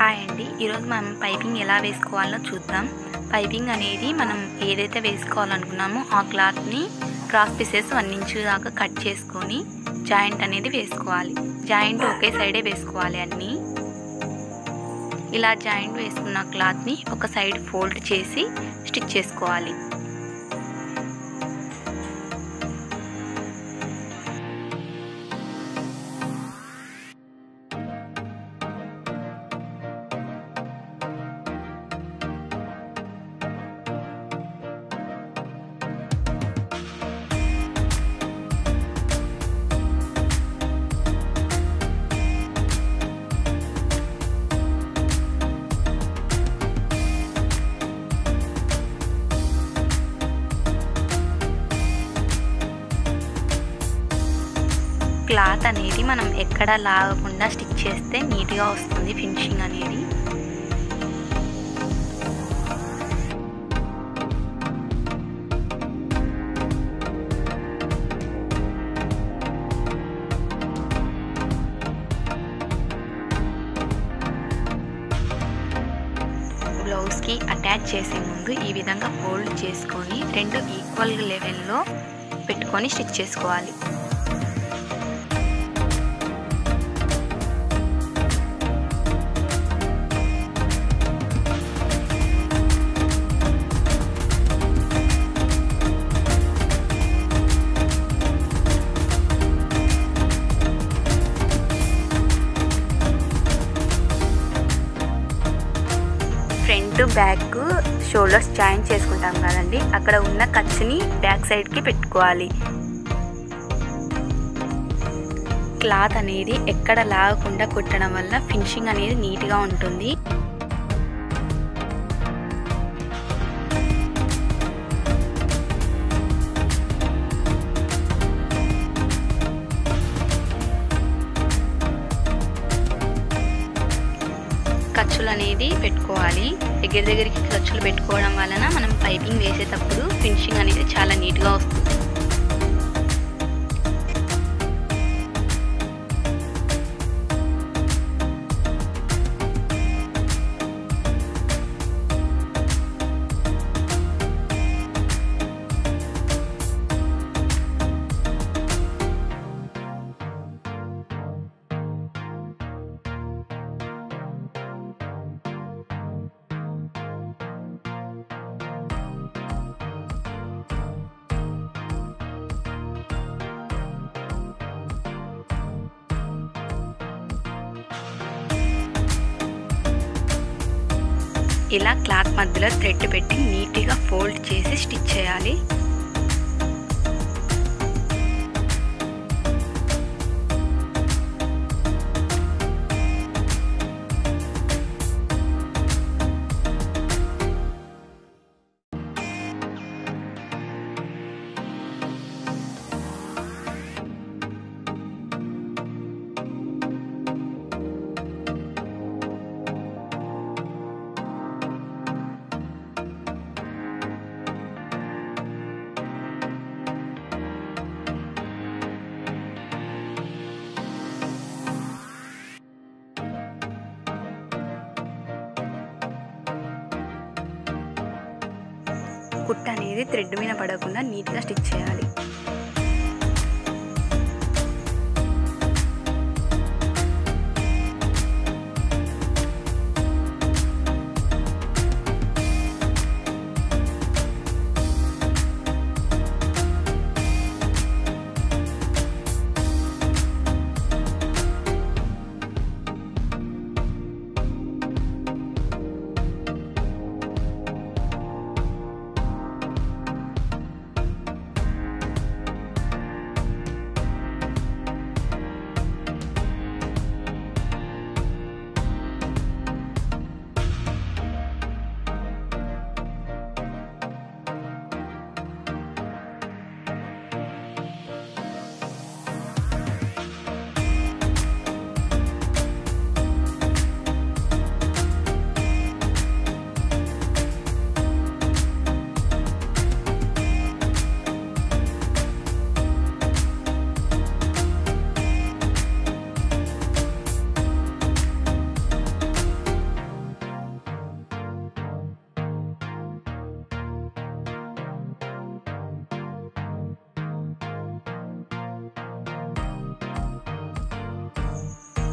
hi అండి ఈరోజు మనం పైపింగ్ ఎలా వేసుకోవాలో చూద్దాం పైపింగ్ అనేది మనం ఏదైతే వేసుకోవాలనుకున్నామో ఆ క్లాత్ని క్రాస్ పీసెస్ వన్ ఇంచు దాకా కట్ చేసుకొని జాయింట్ అనేది వేసుకోవాలి జాయింట్ ఒకే సైడే వేసుకోవాలి అన్నీ ఇలా జాయింట్ వేసుకున్న క్లాత్ని ఒక సైడ్ ఫోల్డ్ చేసి స్టిచ్ చేసుకోవాలి క్లాత్ అనేది మనం ఎక్కడ లాగకుండా స్టిచ్ చేస్తే నీట్గా వస్తుంది ఫినిషింగ్ అనేది బ్లౌజ్కి అటాచ్ చేసే ముందు ఈ విధంగా ఫోల్డ్ చేసుకొని రెండు ఈక్వల్ లెవెల్లో పెట్టుకొని స్టిచ్ చేసుకోవాలి ఫ్రంట్ బ్యాక్ షోల్డర్స్ జాయిన్ చేసుకుంటాం కదండి అక్కడ ఉన్న ఖర్చుని బ్యాక్ సైడ్కి పెట్టుకోవాలి క్లాత్ అనేది ఎక్కడ లాగకుండా కుట్టడం వల్ల ఫినిషింగ్ అనేది నీట్గా ఉంటుంది ఖర్చులు అనేది పెట్టుకోవాలి దగ్గర దగ్గరికి ఖర్చులు పెట్టుకోవడం వలన మనం పైపింగ్ వేసేటప్పుడు ఫినిషింగ్ అనేది చాలా నీట్గా వస్తుంది ఇలా క్లాత్ మధ్యలో థ్రెడ్ పెట్టి నీట్గా ఫోల్డ్ చేసి స్టిచ్ చేయాలి కుట్ అనేది థ్రెడ్ మీద పడకుండా నీట్గా స్టిచ్ చేయాలి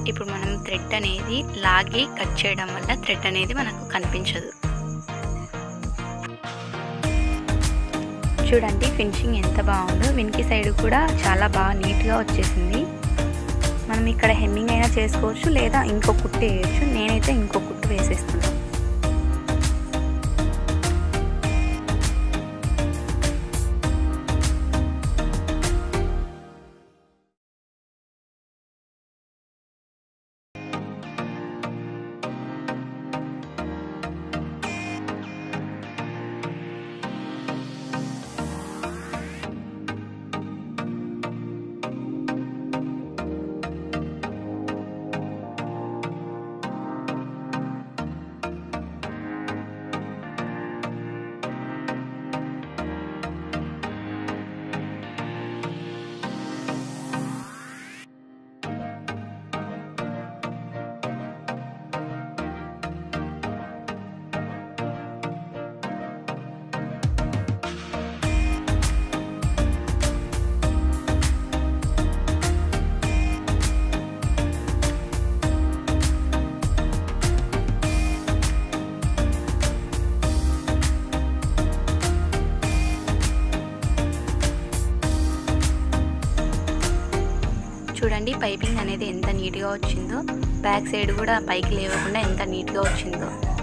ఇప్పుడు మనం థ్రెడ్ అనేది లాగి కట్ చేయడం వల్ల థ్రెడ్ అనేది మనకు కనిపించదు చూడండి ఫినిషింగ్ ఎంత బాగుందో వెనక్కి సైడ్ కూడా చాలా బాగా నీట్గా వచ్చేసింది మనం ఇక్కడ హెమ్మింగ్ అయినా చేసుకోవచ్చు లేదా ఇంకో కుట్టు వేయచ్చు నేనైతే ఇంకో కుట్టు వేసేస్తున్నాను చూడండి పైపింగ్ అనేది ఎంత నీట్గా వచ్చిందో బ్యాక్ సైడ్ కూడా పైకి లేవకుండా ఎంత నీట్గా వచ్చిందో